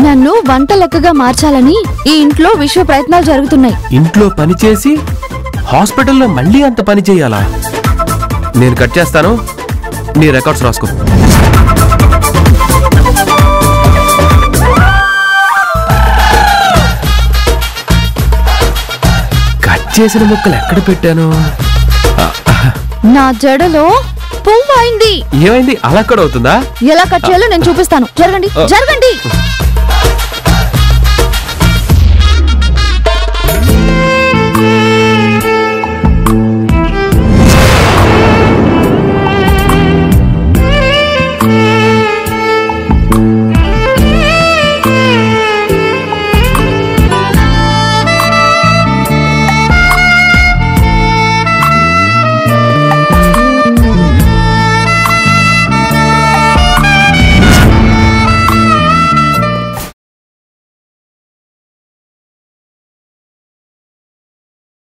నన్ను వంట లెక్కగా మార్చాలని ఈ ఇంట్లో విశ్వ ప్రయత్నాలు జరుగుతున్నాయి ఇంట్లో పని చేసి హాస్పిటల్లో మళ్ళీ అంత పని చేయాలా నేను కట్ చేస్తాను నీ రికార్డ్స్ రాసుకో కట్ చేసిన ముక్కలు ఎక్కడ పెట్టాను నా జడలో పువ్వు అయింది ఏమైంది అలా కూడా అవుతుందా ఎలా కట్ చేయాలో నేను చూపిస్తాను జరగండి జరగండి